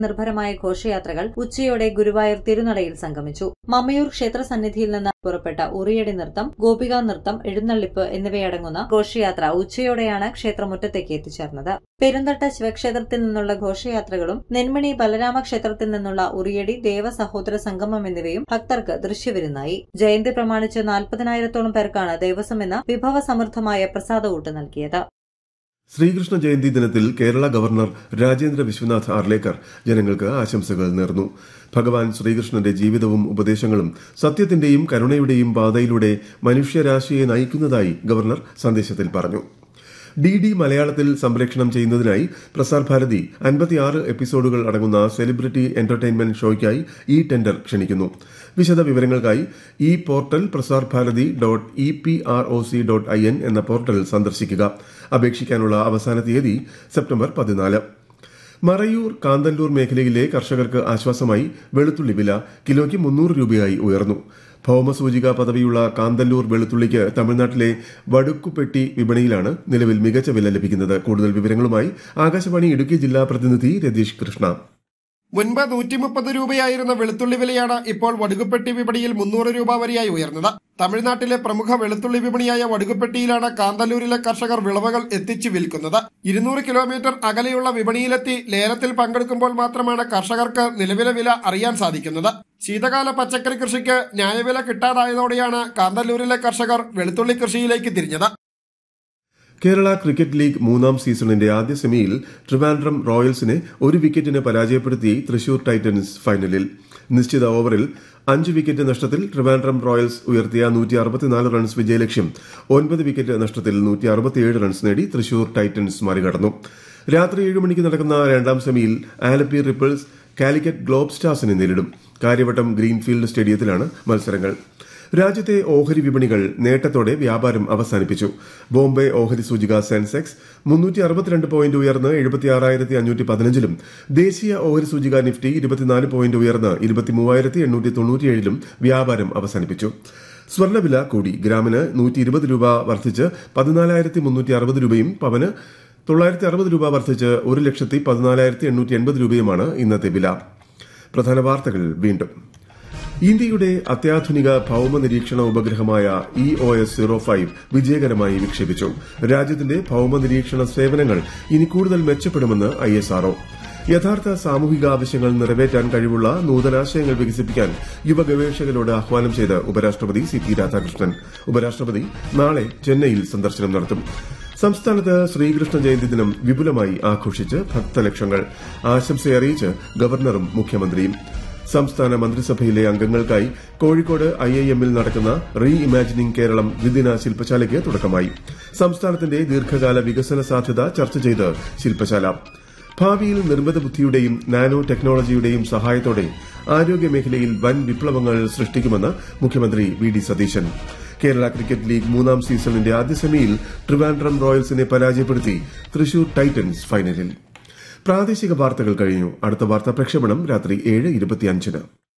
നിർഭരമായ ഘോഷയാത്രകൾ ഉച്ചയോടെ ഗുരുവായൂർ തിരുനടയിൽ സംഗമിച്ചു മമ്മയൂർ ക്ഷേത്ര സന്നിധിയിൽ നിന്ന് പുറപ്പെട്ട ഉറിയടി നൃത്തം ഗോപികാ നൃത്തം എഴുന്നള്ളിപ്പ് എന്നിവയടങ്ങുന്ന ഘോഷയാത്ര ഉച്ചയോടെയാണ് ക്ഷേത്രമുറ്റത്തേക്ക് എത്തിച്ചേർന്നത് പെരുന്തട്ട ശിവക്ഷേത്രത്തിൽ നിന്നുള്ള ഘോഷയാത്രകളും നെന്മണി ബലരാമ ക്ഷേത്രത്തിൽ നിന്നുള്ള ഉറിയടി ദേവ സഹോദര സംഗമം എന്നിവയും ഭക്തർക്ക് ദൃശ്യവിരുന്നായി ജയന്തി പ്രമാണിച്ച് നാൽപ്പതിനായിരത്തോളം പേർക്കാണ് ദേവസ്വം എന്ന വിഭവസമൃദ്ധമായ പ്രസാദകൂട്ട് നൽകിയത് ശ്രീകൃഷ്ണ ജയന്തി ദിനത്തിൽ കേരള ഗവർണർ രാജേന്ദ്ര വിശ്വനാഥ് ആർലേക്കർ ജനങ്ങൾക്ക് ആശംസകൾ നേർന്നു ഭഗവാൻ ശ്രീകൃഷ്ണന്റെ ജീവിതവും ഉപദേശങ്ങളും സത്യത്തിന്റെയും കരുണയുടെയും പാതയിലൂടെ മനുഷ്യരാശിയെ നയിക്കുന്നതായി ഗവർണർ സന്ദേശത്തിൽ പറഞ്ഞു ഡി ഡി മലയാളത്തിൽ സംപ്രേഷണം ചെയ്യുന്നതിനായി പ്രസാർ ഭാരതി അൻപത്തിയാറ് എപ്പിസോഡുകൾ അടങ്ങുന്ന സെലിബ്രിറ്റി എന്റർടൈൻമെന്റ് ഷോയ്ക്കായി ഈ ടെൻഡർ ക്ഷണിക്കുന്നു വിശദ വിവരങ്ങൾക്കായി ഈ portal Prasar Bharati dot E P R O C dot I N എന്ന പോർട്ടൽ സന്ദർശിക്കുക അപേക്ഷിക്കാനുള്ള അവസാന തീയതി സെപ്റ്റംബർ പതിനാല് മറയൂർ കാന്തല്ലൂർ മേഖലയിലെ കർഷകർക്ക് ആശ്വാസമായി വെളുത്തുള്ളി വില കിലോയ്ക്ക് മുന്നൂറ് രൂപയായി ഉയർന്നു ഭൌമസൂചിക പദവിയുള്ള കാന്തല്ലൂർ വെളുത്തുള്ളിക്ക് തമിഴ്നാട്ടിലെ വടുക്കുപെട്ടി വിപണിയിലാണ് നിലവിൽ മികച്ച വില ലഭിക്കുന്നത് കൂടുതൽ വിവരങ്ങളുമായി ആകാശവാണി ഇടുക്കി ജില്ലാ പ്രതിനിധി രതീഷ് കൃഷ്ണ മുൻപ് നൂറ്റി മുപ്പത് രൂപയായിരുന്ന വെളുത്തുള്ളി വിലയാണ് ഇപ്പോൾ വടുകുപ്പെട്ടി വിപണിയിൽ മുന്നൂറ് രൂപ വരെയായി ഉയർന്നത് തമിഴ്നാട്ടിലെ പ്രമുഖ വെളുത്തുള്ളി വിപണിയായ വടുകുപ്പെട്ടിയിലാണ് കാന്തല്ലൂരിലെ കർഷകർ വിളവുകൾ എത്തിച്ചു വിൽക്കുന്നത് ഇരുന്നൂറ് കിലോമീറ്റർ അകലെയുള്ള വിപണിയിലെത്തി ലേലത്തിൽ പങ്കെടുക്കുമ്പോൾ മാത്രമാണ് കർഷകർക്ക് നിലവിലെ വില അറിയാൻ സാധിക്കുന്നത് ശീതകാല പച്ചക്കറി കൃഷിക്ക് ന്യായവില കിട്ടാതായതോടെയാണ് കാന്തല്ലൂരിലെ കർഷകർ വെളുത്തുള്ളി കൃഷിയിലേക്ക് തിരിഞ്ഞത് കേരള ക്രിക്കറ്റ് ലീഗ് മൂന്നാം സീസണിന്റെ ആദ്യ സെമിയിൽ ട്രിവാൻഡ്രം റോയൽസിനെ ഒരു വിക്കറ്റിന് പരാജയപ്പെടുത്തി തൃശൂർ ടൈറ്റൻസ് ഫൈനലിൽ നിശ്ചിത ഓവറിൽ അഞ്ച് വിക്കറ്റ് നഷ്ടത്തിൽ ട്രിവാൻഡ്രം റോയൽസ് ഉയർത്തിയ നൂറ്റി അറുപത്തിനാല് റൺസ് വിജയലക്ഷ്യം ഒൻപത് വിക്കറ്റ് നഷ്ടത്തിൽ നൂറ്റി അറുപത്തിയേഴ് റൺസ് നേടി തൃശൂർ ടൈറ്റൻസ് മറികടന്നു രാത്രി ഏഴ് മണിക്ക് നടക്കുന്ന രണ്ടാം സെമിയിൽ ആലപ്പി റിപ്പിൾസ് കാലിക്കറ്റ് ഗ്ലോബ് സ്റ്റാർസിനെ നേരിടും കാര്യവട്ടം ഗ്രീൻഫീൽഡ് സ്റ്റേഡിയത്തിലാണ് മത്സരങ്ങൾ രാജ്യത്തെ ഓഹരി വിപണികൾ നേട്ടത്തോടെ വ്യാപാരം അവസാനിപ്പിച്ചു ബോംബെ ഓഹരി സൂചിക സെൻസെക്സ് മുന്നൂറ്റി അറുപത്തിരണ്ട് പോയിന്റ് ഉയർന്ന് എഴുപത്തിയാറായിരത്തി അഞ്ഞൂറ്റി പതിനഞ്ചിലും ദേശീയ ഓഹരി സൂചിക നിഫ്റ്റി ഇരുപത്തിനാല് പോയിന്റ് ഉയർന്ന് ഇരുപത്തിമൂവായിരത്തി എണ്ണൂറ്റി തൊണ്ണൂറ്റിയേഴിലും വ്യാപാരം അവസാനിപ്പിച്ചു സ്വർണ്ണവില കൂടി ഗ്രാമിന് നൂറ്റി ഇരുപത് രൂപ വർദ്ധിച്ച് പതിനാലായിരത്തി മുന്നൂറ്റി അറുപത് രൂപയും പവന് തൊള്ളായിരത്തി അറുപത് രൂപ വർദ്ധിച്ച് ഒരു ലക്ഷത്തി പതിനാലായിരത്തി എണ്ണൂറ്റി എൺപത് രൂപയുമാണ് ഇന്നത്തെ വില പ്രധാന വാർത്തകൾ വീണ്ടും ഇന്ത്യയുടെ അത്യാധുനിക ഭൌമ നിരീക്ഷണ ഉപഗ്രഹമായ E O S zero five വിജയകരമായി വിക്ഷേപിച്ചു രാജ്യത്തിന്റെ ഭൌമ നിരീക്ഷണ സേവനങ്ങൾ ഇനി കൂടുതൽ മെച്ചപ്പെടുമെന്ന് ഐ എസ് ആർഒ യഥാർത്ഥ സാമൂഹിക ആവശ്യങ്ങൾ നിറവേറ്റാൻ കഴിവുള്ള നൂതനാശയങ്ങൾ വികസിപ്പിക്കാൻ യുവ ഗവേഷകരോട് ആഹ്വാനം ചെയ്ത് ഉപരാഷ്ട്രപതി സി പി രാധാകൃഷ്ണൻ ഉപരാഷ്ട്രപതി നാളെ ചെന്നൈയിൽ സന്ദർശനം നടത്തും സംസ്ഥാനത്ത് ശ്രീകൃഷ്ണ ജയന്തി ദിനം വിപുലമായി ആഘോഷിച്ച് ഭക്തലക്ഷങ്ങൾ ആശംസയറിയിച്ച് ഗവർണറും മുഖ്യമന്ത്രിയും സംസ്ഥാന മന്ത്രിസഭയിലെ അംഗങ്ങൾക്കായി കോഴിക്കോട് ഐ ഐ എമ്മിൽ നടക്കുന്ന റീ ഇമാജിനിംഗ് കേരളം ദ്വിദിന ശില്പശാലയ്ക്ക് തുടക്കമായി സംസ്ഥാനത്തിന്റെ ദീർഘകാല വികസന സാധ്യത ചർച്ച ചെയ്ത് ശില്പശാല ഭാവിയിൽ നിർമ്മിത ബുദ്ധിയുടെയും നാനോ ടെക്നോളജിയുടെയും സഹായത്തോടെ ആരോഗ്യമേഖലയിൽ വൻ വിപ്ലവങ്ങൾ സൃഷ്ടിക്കുമെന്ന് മുഖ്യമന്ത്രി V D Satheesan Kerala cricket league മൂന്നാം സീസണിന്റെ ആദ്യ സെമിയിൽ ട്രിവാൻഡ്രം റോയൽസിനെ പരാജയപ്പെടുത്തി തൃശൂർ ടൈറ്റൻസ് ഫൈനലിൽ പ്രാദേശിക വാർത്തകൾ കഴിഞ്ഞു അടുത്ത വാർത്താ പ്രക്ഷേപണം രാത്രി ഏഴ് ഇരുപത്തിയഞ്ചിന്